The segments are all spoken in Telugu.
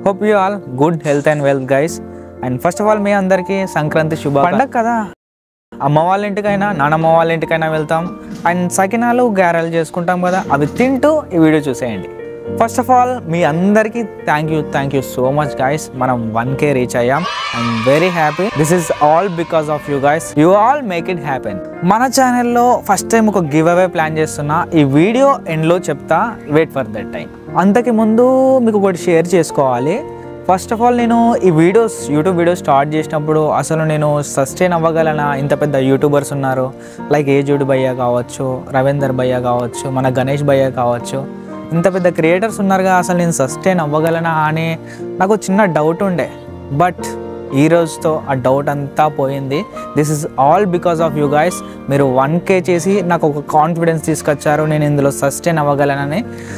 Hope you all good health and wealth guys and first of all మీ అందరికీ సంక్రాంతి శుభ పండగ కదా అమ్మ వాళ్ళ ఇంటికైనా నానమ్మ వాళ్ళ ఇంటికైనా వెళ్తాం అండ్ సకినాలు గారెలు చేసుకుంటాం కదా అవి తింటూ ఈ వీడియో చూసేయండి ఫస్ట్ ఆఫ్ ఆల్ మీ అందరికీ thank you thank you so much guys మనం వన్ కే రీచ్ అయ్యాం I'm very happy this is all because of you guys you all make it happen మన ఛానల్లో ఫస్ట్ టైం ఒక గివ్ అవే ప్లాన్ చేస్తున్నా ఈ వీడియో ఎండ్లో చెప్తా వెయిట్ ఫర్ దట్ టైం అంతకి ముందు మీకు ఒకటి షేర్ చేసుకోవాలి ఫస్ట్ ఆఫ్ ఆల్ నేను ఈ వీడియోస్ యూట్యూబ్ వీడియోస్ స్టార్ట్ చేసినప్పుడు అసలు నేను సస్టైన్ అవ్వగలనా ఇంత పెద్ద యూట్యూబర్స్ ఉన్నారు లైక్ ఏజుడ్ భయ్య కావచ్చు రవీందర్ భయ్య కావచ్చు మన గణేష్ భయ్య కావచ్చు ఇంత పెద్ద క్రియేటర్స్ ఉన్నారుగా అసలు నేను సస్టైన్ అవ్వగలనా అని నాకు చిన్న డౌట్ ఉండే బట్ ఈ రోజుతో ఆ డౌట్ అంతా పోయింది this is all because of you guys మీరు వన్ కే చేసి నాకు ఒక కాన్ఫిడెన్స్ తీసుకొచ్చారు నేను ఇందులో సస్టైన్ అవ్వగలనని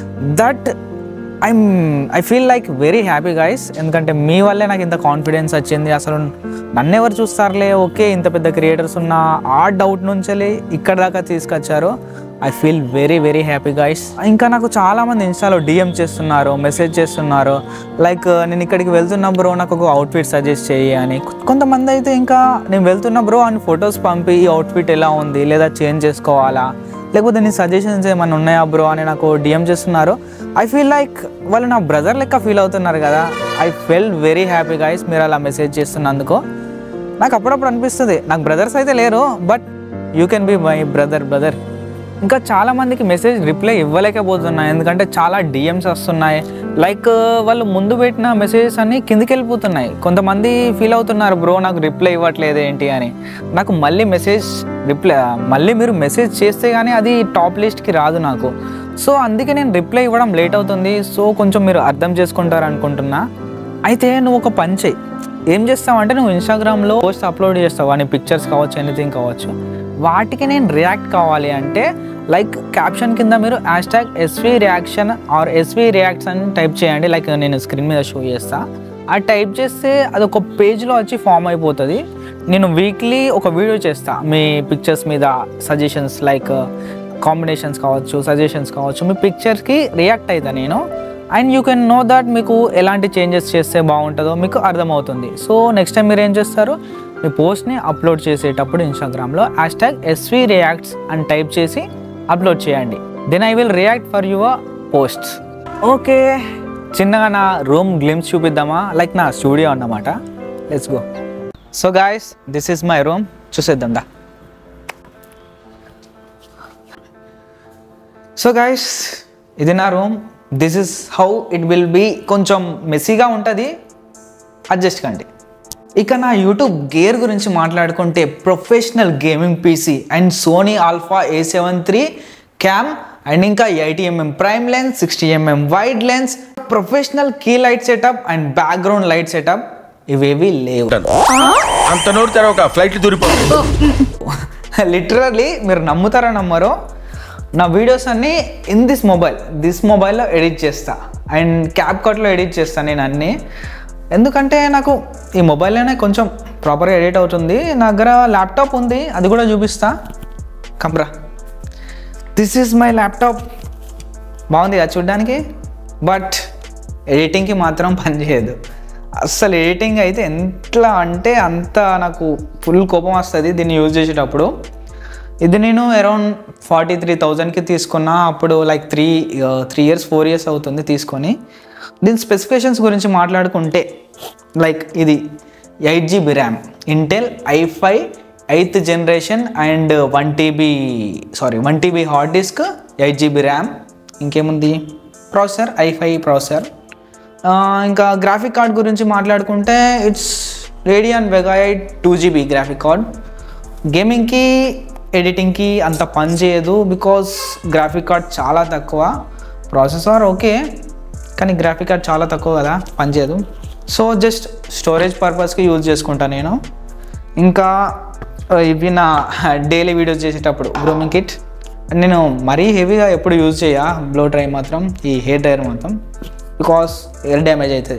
that I'm I feel like very happy guys ఎందుకంటే మీ వల్లే నాకు ఇంత కాన్ఫిడెన్స్ వచ్చింది అసలు నన్ను ఎవరు చూస్తారులే ఓకే ఇంత పెద్ద క్రియేటర్స్ ఉన్న ఆ డౌట్ నుంచి ఇక్కడ దాకా తీసుకొచ్చారు I feel very very happy guys ఇంకా నాకు చాలామంది ఇన్స్టాలో డిఎం చేస్తున్నారు మెసేజ్ చేస్తున్నారు లైక్ నేను ఇక్కడికి వెళ్తున్నా బ్రో నాకు ఒక అవుట్ఫిట్ సజెస్ట్ చేయి అని కొంతమంది అయితే ఇంకా నేను వెళ్తున్నా బ్రో అని ఫొటోస్ పంపి ఈ అవుట్ఫిట్ ఎలా ఉంది లేదా చేంజ్ చేసుకోవాలా లేకపోతే నీ సజెషన్స్ ఏమైనా ఉన్నాయా బ్రో అని నాకు డిఎం చేస్తున్నారు ఐ ఫీల్ లైక్ వాళ్ళు నా బ్రదర్ లెక్క ఫీల్ అవుతున్నారు కదా I feel very happy guys మీరు అలా మెసేజ్ చేస్తున్నందుకు నాకు అప్పుడప్పుడు అనిపిస్తుంది నాకు బ్రదర్స్ అయితే లేరు but you can be my brother brother ఇంకా చాలా మందికి మెసేజ్ రిప్లై ఇవ్వలేకపోతున్నాయి ఎందుకంటే చాలా డిఎమ్స్ వస్తున్నాయి లైక్ వాళ్ళు ముందు పెట్టిన మెసేజెస్ అన్ని కిందికి వెళ్ళిపోతున్నాయి కొంతమంది ఫీల్ అవుతున్నారు బ్రో నాకు రిప్లై ఇవ్వట్లేదు ఏంటి అని నాకు మళ్ళీ మెసేజ్ రిప్లై మళ్ళీ మీరు మెసేజ్ చేస్తే కానీ అది టాప్ లిస్ట్కి రాదు నాకు సో అందుకే నేను రిప్లై ఇవ్వడం లేట్ అవుతుంది సో కొంచెం మీరు అర్థం చేసుకుంటారు అనుకుంటున్నా అయితే నువ్వు ఒక పని చెయ్యి ఏం చేస్తావు అంటే నువ్వు ఇన్స్టాగ్రామ్లో పోస్ట్ అప్లోడ్ చేస్తావు అని పిక్చర్స్ కావచ్చు ఎనీథింగ్ కావచ్చు వాటికి నేను రియాక్ట్ కావాలి అంటే లైక్ క్యాప్షన్ కింద మీరు hashtag SV reaction R SV reacts అని టైప్ చేయండి లైక్ నేను స్క్రీన్ మీద షో చేస్తా ఆ టైప్ చేస్తే అది ఒక పేజ్లో వచ్చి ఫామ్ అయిపోతుంది నేను వీక్లీ ఒక వీడియో చేస్తా మీ పిక్చర్స్ మీద సజెషన్స్ లైక్ కాంబినేషన్స్ కావచ్చు సజెషన్స్ కావచ్చు మీ పిక్చర్స్కి రియాక్ట్ అవుతా నేను and you can know that మీకు ఎలాంటి చేంజెస్ చేస్తే బాగుంటుందో మీకు అర్థమవుతుంది సో నెక్స్ట్ టైం మీరు ఏం చేస్తారు మీ పోస్ట్ని అప్లోడ్ చేసేటప్పుడు ఇన్స్టాగ్రామ్లో హ్యాష్ ట్యాగ్ ఎస్వి రియాక్ట్స్ అని టైప్ చేసి అప్లోడ్ చేయండి then I will react for your posts okay చిన్నగా నా రూమ్ గ్లిమ్స్ చూపిద్దామా లైక్ నా స్టూడియో అన్నమాట let's go so guys this is my room చూసేద్దాం దా సో గైస్ ఇది నా room this is how it will be కొంచెం మెస్సీగా ఉంటుంది అడ్జస్ట్ కండి ఇక నా యూట్యూబ్ గేర్ గురించి మాట్లాడుకుంటే professional gaming PC and Sony Alpha A seven three cam and ఇంకా eighty MM prime lens sixty MM wide lens professional key light setup and background light setup ఇవేవి లేవు అంత నోరు తెరవక ఫ్లైట్ దూరిపోతుంది లిటరల్లీ మీరు నమ్ముతారా నమ్మరో నా వీడియోస్ అన్నీ ఇన్ దిస్ మొబైల్ దిస్ మొబైల్లో ఎడిట్ చేస్తా అండ్ క్యాప్ కట్లో ఎడిట్ చేస్తాను నేను అన్నీ ఎందుకంటే నాకు ఈ మొబైల్లోనే కొంచెం ప్రాపర్గా ఎడిట్ అవుతుంది నా దగ్గర ల్యాప్టాప్ ఉంది అది కూడా చూపిస్తా camera this is my laptop బాగుంది కదా చూడ్డానికి బట్ ఎడిటింగ్కి మాత్రం పనిచేయదు అస్సలు ఎడిటింగ్ అయితే ఎట్లా అంటే అంత నాకు ఫుల్ కోపం వస్తుంది దీన్ని యూజ్ చేసేటప్పుడు ఇది నేను అరౌండ్ ఫార్టీ త్రీ థౌజండ్కి తీసుకున్నా అప్పుడు like three three years four years అవుతుంది తీసుకొని దీని స్పెసిఫికేషన్స్ గురించి మాట్లాడుకుంటే లైక్ ఇది eight GB RAM Intel i five eighth generation and one TB sorry one TB hard disk eight GB RAM ఇంకేముంది ప్రాసెసర్ ఐ ఫైవ్ ప్రాసెసర్ ఇంకా గ్రాఫిక్ కార్డ్ గురించి మాట్లాడుకుంటే it's Radeon Vega eight two GB graphic card గేమింగ్కి ఎడిటింగ్కి అంత పని చేయదు బికాస్ గ్రాఫిక్ కార్డ్ చాలా తక్కువ ప్రాసెసర్ ఓకే కానీ గ్రాఫిక్ కార్డ్ చాలా తక్కువ కదా పనిచేయదు సో జస్ట్ స్టోరేజ్ పర్పస్కి యూజ్ చేసుకుంటా నేను ఇంకా ఆ, ఇవి నా డైలీ వీడియోస్ చేసేటప్పుడు గ్రూమింగ్ కిట్ నేను మరీ హెవీగా ఎప్పుడు యూజ్ చేయ బ్లో డ్రై మాత్రం ఈ హెయిర్ డ్రైయర్ మాత్రం బికాస్ ఎయిర్ డ్యామేజ్ అవుతుంది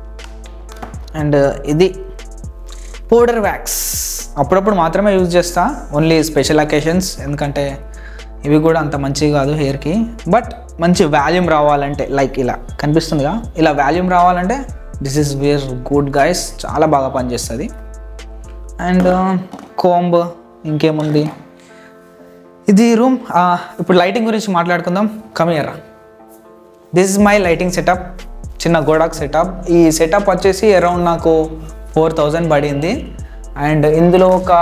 అండ్ ఇది పౌడర్ వ్యాక్స్ అప్పుడప్పుడు మాత్రమే యూజ్ చేస్తా ఓన్లీ స్పెషల్ అకేషన్స్ ఎందుకంటే ఇవి కూడా అంత మంచివి కాదు హెయిర్కి బట్ మంచి వాల్యూమ్ రావాలంటే లైక్ ఇలా కనిపిస్తుందిగా ఇలా వాల్యూమ్ రావాలంటే this is very good guys చాలా బాగా పనిచేస్తుంది అండ్ కోంబ్ ఇంకేముంది ఇది రూమ్ ఇప్పుడు లైటింగ్ గురించి మాట్లాడుకుందాం కమియరా this is my lighting setup చిన్న గోడాక్ సెటప్ ఈ సెటప్ వచ్చేసి అరౌండ్ నాకు ఫోర్ థౌజండ్ పడింది అండ్ ఇందులో ఒక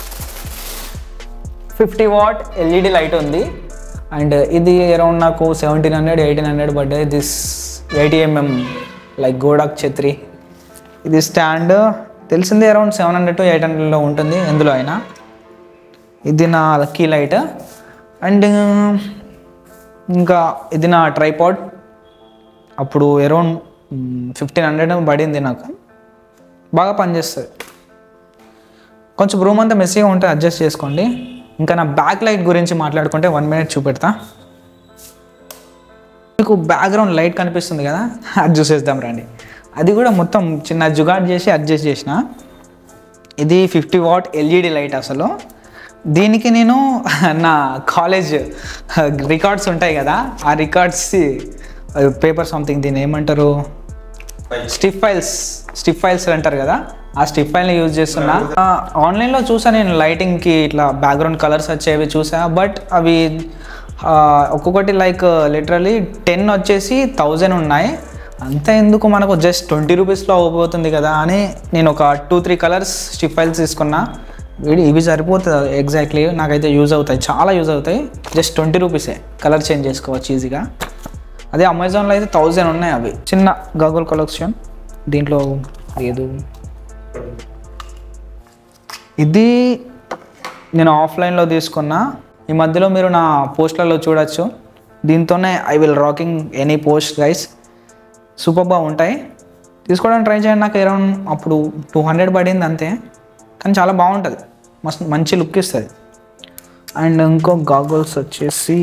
ఫిఫ్టీ వాట్ ఎల్ఈడి లైట్ ఉంది అండ్ ఇది అరౌండ్ నాకు సెవెంటీన్ హండ్రెడ్ ఎయిటీన్ హండ్రెడ్ పడ్డాయి this eighty mm like Godox ఛత్రి ఇది స్టాండ్ తెలిసింది around seven hundred to eight హండ్రెడ్లో ఉంటుంది ఎందులో అయినా ఇది నా కీ లైట్ అండ్ ఇంకా ఇది నా ట్రైపాడ్ అప్పుడు అరౌండ్ ఫిఫ్టీన్ హండ్రెడ్ పడింది నాకు బాగా పనిచేస్తుంది కొంచెం రూమ్ అంతా మెస్సీగా ఉంటే అడ్జస్ట్ చేసుకోండి ఇంకా నా బ్యాక్ లైట్ గురించి మాట్లాడుకుంటే వన్ మినిట్ చూపెడతా మీకు బ్యాక్గ్రౌండ్ లైట్ కనిపిస్తుంది కదా అది చూసేద్దాం రండి అది కూడా మొత్తం చిన్న జుగాడ్ చేసి అడ్జస్ట్ చేసిన ఇది ఫిఫ్టీ వాట్ ఎల్ఈడి లైట్ అసలు దీనికి నేను నా కాలేజ్ రికార్డ్స్ ఉంటాయి కదా ఆ రికార్డ్స్ పేపర్ సంథింగ్ దీన్ని ఏమంటారు స్టిఫ్ ఫైల్స్ స్టిఫ్ ఫైల్స్ అంటారు కదా ఆ స్టిఫ్ ఫైల్ని యూజ్ చేస్తున్నా ఆ, ఆన్లైన్లో చూసా నేను లైటింగ్కి ఇట్లా బ్యాక్గ్రౌండ్ కలర్స్ వచ్చేవి చూసా బట్ అవి ఆ, ఒక్కొక్కటి లైక్ లిటరలీ టెన్ వచ్చేసి థౌజండ్ ఉన్నాయి అంత ఎందుకు మనకు జస్ట్ ట్వంటీ రూపీస్లో అవ్వబోతుంది కదా అని నేను ఒక two three colours stiff files తీసుకున్నా వీడి ఇవి సరిపోతుంది ఎగ్జాక్ట్లీ నాకైతే యూజ్ అవుతాయి చాలా యూజ్ అవుతాయి జస్ట్ ట్వంటీ రూపీసే కలర్ చేంజ్ చేసుకోవచ్చు ఈజీగా అదే అమెజాన్లో అయితే థౌజండ్ ఉన్నాయి అవి చిన్న గగల్ కలెక్షన్ దీంట్లో లేదు ఇది నేను ఆఫ్లైన్లో తీసుకున్నా ఈ మధ్యలో మీరు నా పోస్ట్లలో చూడొచ్చు దీంతోనే I will rocking any post guys super బాగుంటాయి తీసుకోవడానికి ట్రై చేయండి నాకు అరౌండ్ అప్పుడు టూ హండ్రెడ్ పడింది అంతే కానీ చాలా బాగుంటుంది మస్తు మంచి లుక్ ఇస్తుంది అండ్ ఇంకో గాగుల్స్ వచ్చేసి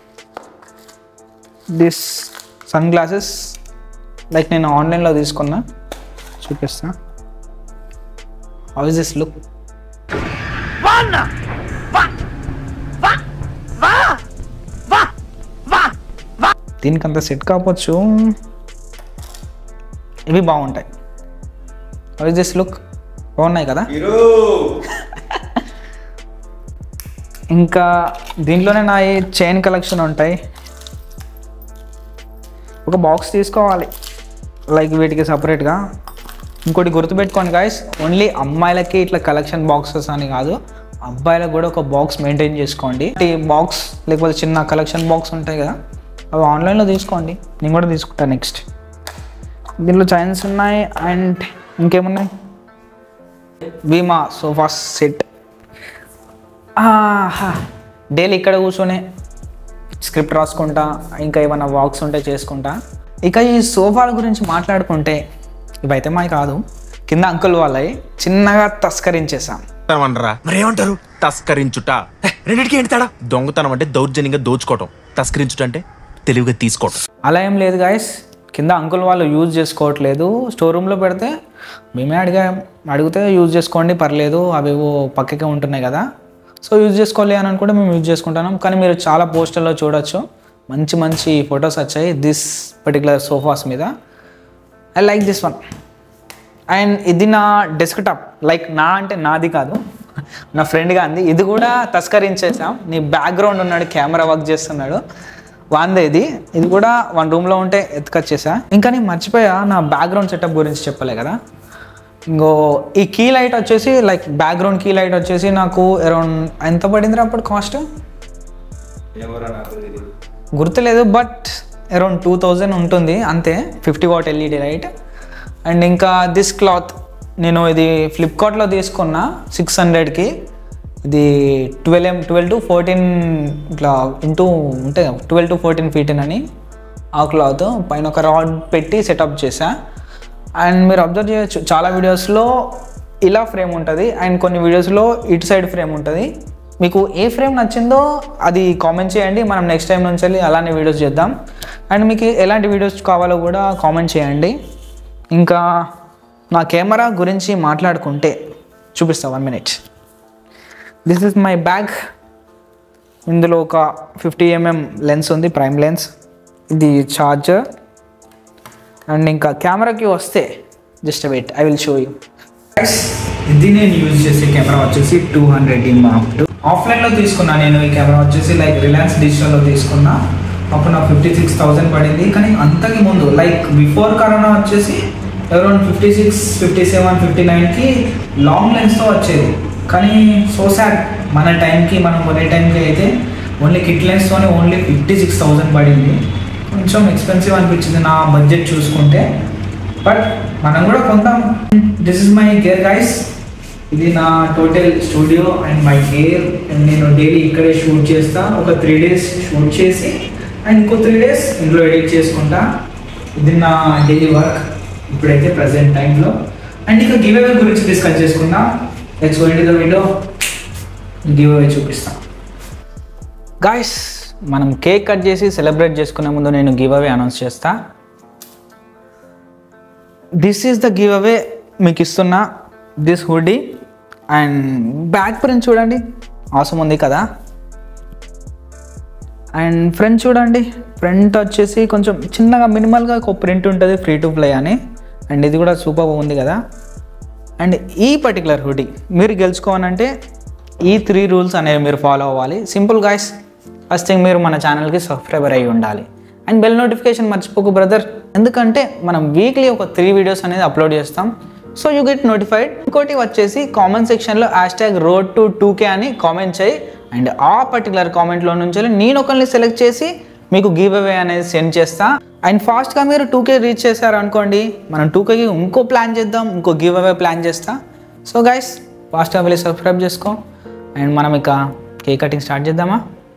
దిస్ సన్ గ్లాసెస్ లైక్ నేను ఆన్లైన్లో తీసుకున్నా చూపిస్తా హౌ ఇస్ దిస్ లుక్ దీనికి అంత సెట్ కావచ్చు ఇవి బాగుంటాయి హౌ ఇస్ దిస్ లుక్ బాగున్నాయి కదా ఇంకా దీంట్లోనే నా ఈ చైన్ కలెక్షన్ ఉంటాయి ఒక బాక్స్ తీసుకోవాలి లైక్ వీటికి సపరేట్గా ఇంకోటి గుర్తుపెట్టుకోండి గాయస్ ఓన్లీ అమ్మాయిలకి ఇట్లా కలెక్షన్ బాక్సెస్ అని కాదు అబ్బాయిలకు కూడా ఒక బాక్స్ మెయింటైన్ చేసుకోండి ఈ బాక్స్ లేకపోతే చిన్న కలెక్షన్ బాక్స్ ఉంటాయి కదా అవి ఆన్లైన్లో తీసుకోండి నేను కూడా తీసుకుంటాను నెక్స్ట్ దీంట్లో చైన్స్ ఉన్నాయి అండ్ ఇంకేమున్నాయి భీమా సోఫా సెట్ డైలీ ఇక్కడ కూర్చొని స్క్రిప్ట్ రాసుకుంటా ఇంకా ఏమైనా వాక్స్ ఉంటే చేసుకుంటా ఇక ఈ సోఫాల గురించి మాట్లాడుకుంటే ఇవైతే మావి కాదు కింద అంకుల్ వాళ్ళవి చిన్నగా తస్కరించేసాం అనరా మరేమంటారు తస్కరించుట హే, రెండింటికి ఏంటి తేడా దొంగతనం అంటే దౌర్జన్యంగా దోచుకోవటం తస్కరించుట అంటే తెలివిగా తీసుకోవటం అలా ఏం లేదు గాయస్ కింద అంకుల్ వాళ్ళు యూజ్ చేసుకోవట్లేదు స్టోర్ రూమ్లో పెడితే మేమే అడిగా అడిగితే యూజ్ చేసుకోండి పర్లేదు అవేవో పక్కకే ఉంటున్నాయి కదా సో యూజ్ చేసుకోవాలి అని అనుకుంటే మేము యూజ్ చేసుకుంటున్నాం కానీ మీరు చాలా పోస్టర్లో చూడొచ్చు మంచి మంచి ఫొటోస్ వచ్చాయి దిస్ పర్టికులర్ సోఫాస్ మీద I like this one and ఇది నా డెస్క్టాప్ లైక్ నా అంటే నాది కాదు నా ఫ్రెండ్గా అంది ఇది కూడా తస్కరించేసాం నీ బ్యాక్గ్రౌండ్ ఉన్నాడు కెమెరా వర్క్ చేస్తున్నాడు వాందే ఇది ఇది కూడా వన్ రూమ్లో ఉంటే ఎత్తుకొచ్చేసా ఇంకా నేను మర్చిపోయా నా బ్యాక్గ్రౌండ్ సెటప్ గురించి చెప్పలే కదా ఇంకో ఈ కీ లైట్ వచ్చేసి లైక్ బ్యాక్గ్రౌండ్ కీ లైట్ వచ్చేసి నాకు అరౌండ్ ఎంత పడిందిరా అప్పుడు కాస్ట్ గుర్తులేదు బట్ అరౌండ్ టూ థౌజండ్ ఉంటుంది అంతే fifty watt LED light and ఇంకా దిస్ క్లాత్ నేను ఇది ఫ్లిప్కార్ట్లో తీసుకున్నా సిక్స్ హండ్రెడ్కి ఇది twelve m twelve to fourteen ఇట్లా ఇంటూ ఉంటాయి ట్వెల్వ్ టు ఫోర్టీన్ ఫీట్ అని ఆ క్లాత్ పైన ఒక రాడ్ పెట్టి సెటప్ చేశా అండ్ మీరు అబ్జర్వ్ చేయొచ్చు చాలా వీడియోస్లో ఇలా ఫ్రేమ్ ఉంటుంది అండ్ కొన్ని వీడియోస్లో ఇటు సైడ్ ఫ్రేమ్ ఉంటుంది మీకు ఏ ఫ్రేమ్ నచ్చిందో అది కామెంట్ చేయండి మనం నెక్స్ట్ టైం నుంచి వెళ్ళి అలానే వీడియోస్ చేద్దాం అండ్ మీకు ఎలాంటి వీడియోస్ కావాలో కూడా కామెంట్ చేయండి ఇంకా నా కెమెరా గురించి మాట్లాడుకుంటే చూపిస్తా one minute this is my bag ఇందులో ఒక ఫిఫ్టీ ఎంఎం లెన్స్ ఉంది ప్రైమ్ లెన్స్ ఇది ఛార్జర్ అండ్ ఇంకా కెమెరాకి వస్తే just wait I will show you ఇది నేను యూజ్ చేసే కెమెరా వచ్చేసి two hundred D mark two ఆఫ్లైన్లో తీసుకున్నా నేను ఈ కెమెరా వచ్చేసి లైక్ రిలయన్స్ డిజిటల్లో తీసుకున్నా అప్పుడు నాకు ఫిఫ్టీ సిక్స్ థౌసండ్ పడింది కానీ అంతకి ముందు లైక్ బిఫోర్ కరోనా వచ్చేసి around fifty six fifty seven fifty నైన్కి లాంగ్ లెన్స్తో వచ్చేది కానీ సో సాడ్ మన టైంకి మనం కొనే టైంకి అయితే ఓన్లీ కిట్ లెన్స్తోనే ఓన్లీ ఫిఫ్టీ సిక్స్ థౌసండ్ పడింది కొంచెం ఎక్స్పెన్సివ్ అనిపించింది నా బడ్జెట్ చూసుకుంటే బట్ మనం కూడా కొందాం this is my gear guys ఇది నా total studio and my gear and నేను డైలీ ఇక్కడే షూట్ చేస్తా ఒక త్రీ డేస్ షూట్ చేసి అండ్ ఇంకో త్రీ డేస్ ఇంట్లో ఎడిట్ చేసుకుంటా ఇది నా డైలీ వర్క్ ఇప్పుడైతే ప్రజెంట్ టైంలో అండ్ ఇక గివ్ అవే గురించి డిస్కస్ చేసుకుందాం let's go into the video giveaway చూపిస్తాం గాయస్ మనం కేక్ కట్ చేసి సెలబ్రేట్ చేసుకునే ముందు నేను గివ్ అవే అనౌన్స్ చేస్తా this is the giveaway మీకు ఇస్తున్న this hoodie and back print చూడండి అవసరం ఉంది కదా అండ్ ఫ్రంట్ చూడండి ఫ్రంట్ వచ్చేసి కొంచెం చిన్నగా మినిమల్గా ఒక ప్రింట్ ఉంటుంది ఫ్రీ టు ప్లే అని అండ్ ఇది కూడా సూపర్ ఉంది కదా అండ్ ఈ పర్టికులర్ హుడీ మీరు గెలుచుకోవాలంటే ఈ త్రీ రూల్స్ అనేవి మీరు ఫాలో అవ్వాలి సింపుల్ గాయస్ ఫస్ట్ థింగ్ మీరు మన ఛానల్కి సబ్స్క్రైబర్ అయి ఉండాలి అండ్ బెల్ నోటిఫికేషన్ మర్చిపోకు బ్రదర్ ఎందుకంటే మనం వీక్లీ ఒక త్రీ వీడియోస్ అనేది అప్లోడ్ చేస్తాం సో యూ గెట్ నోటిఫైడ్ ఇంకోటి వచ్చేసి కామెంట్ సెక్షన్లో hashtag road to two K అని కామెంట్ చేయి అండ్ ఆ పర్టికులర్ కామెంట్లో నుంచి నేను ఒకరిని సెలెక్ట్ చేసి మీకు గివ్ అవే అనేది సెండ్ చేస్తా అండ్ ఫాస్ట్గా మీరు టూ కే రీచ్ చేశారు అనుకోండి మనం టూ కేకి ఇంకో ప్లాన్ చేద్దాం ఇంకో గివ్ అవే ప్లాన్ చేస్తా సో గైస్ ఫాస్ట్గా వెళ్ళి సబ్స్క్రైబ్ చేసుకో అండ్ మనం ఇక కేక్ కటింగ్ స్టార్ట్ చేద్దామా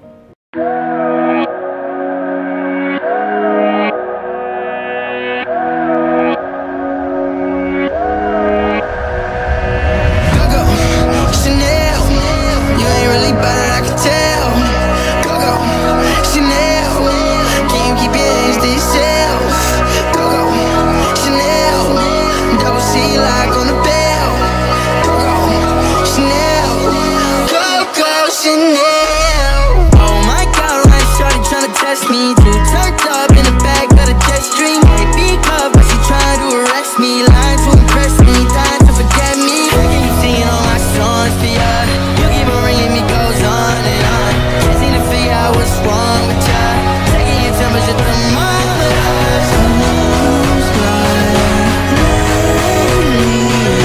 Go go, Chanel. You ain't really bad, I can tell. Go go, Chanel. Can you keep your hands to yourself? Go go, Chanel. Double C like on the bell. Go go, Chanel. Go go, Chanel. Oh my God, right? Shorty tryna test me. Too turned up in the back of the jet stream. Maybe cup, but she trying to arrest me. Lying to impress me, dying to forget me. You seeing all my songs for ya. You keep on ringing me, goes on and on. Can't seem to figure out what's wrong with ya. Taking your temperature to the thermometers. Moves like lately.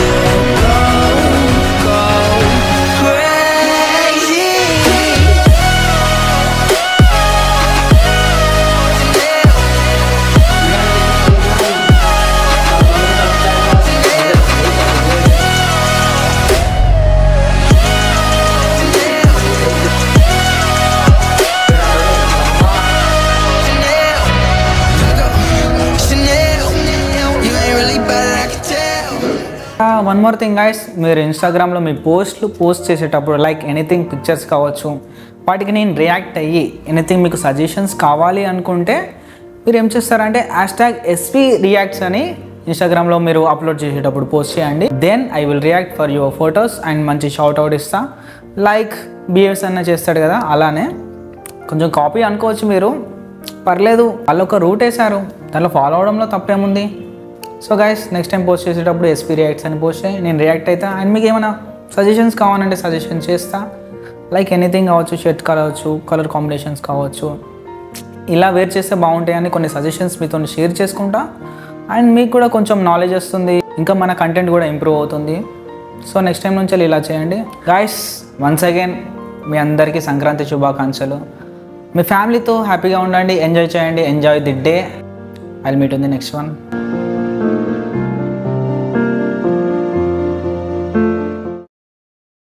Go, go crazy. Chanel, you ain't really bad, I can tell. One more thing guys మీరు ఇన్స్టాగ్రామ్లో మీ పోస్ట్లు పోస్ట్ చేసేటప్పుడు లైక్ ఎనీథింగ్ పిక్చర్స్ కావచ్చు వాటికి నేను రియాక్ట్ అయ్యి ఎనీథింగ్ మీకు సజెషన్స్ కావాలి అనుకుంటే మీరు ఏం చేస్తారంటే హ్యాష్ ట్యాగ్ ఎస్పీ రియాక్ట్స్ అని ఇన్స్టాగ్రామ్లో మీరు అప్లోడ్ చేసేటప్పుడు పోస్ట్ చేయండి then I will react for your photos and మంచి షౌట్ అవుట్ ఇస్తా లైక్ బిహేవ్స్ అన్న చేస్తాడు కదా అలానే కొంచెం కాపీ అనుకోవచ్చు మీరు పర్లేదు వాళ్ళు ఒక రూట్ వేశారు దాంట్లో ఫాలో అవడంలో తప్పేముంది so guys next time post చేసేటప్పుడు ఎస్పీ రియాక్ట్స్ అని పోస్ట్ చేయి నేను రియాక్ట్ అవుతా అండ్ మీకు ఏమైనా సజెషన్స్ కావాలంటే సజెషన్ చేస్తా లైక్ ఎనీథింగ్ కావచ్చు షర్ట్ కావచ్చు కలర్ కాంబినేషన్స్ కావచ్చు ఇలా వేర్ చేస్తే బాగుంటాయని కొన్ని సజెషన్స్ మీతో షేర్ చేసుకుంటా అండ్ మీకు కూడా కొంచెం నాలెడ్జ్ వస్తుంది ఇంకా మన కంటెంట్ కూడా ఇంప్రూవ్ అవుతుంది సో నెక్స్ట్ టైం నుంచి ఇలా చేయండి గాయస్ వన్స్ అగైన్ మీ అందరికీ సంక్రాంతి శుభాకాంక్షలు మీ ఫ్యామిలీతో హ్యాపీగా ఉండండి ఎంజాయ్ చేయండి enjoy the day I meet ఉంది నెక్స్ట్ వన్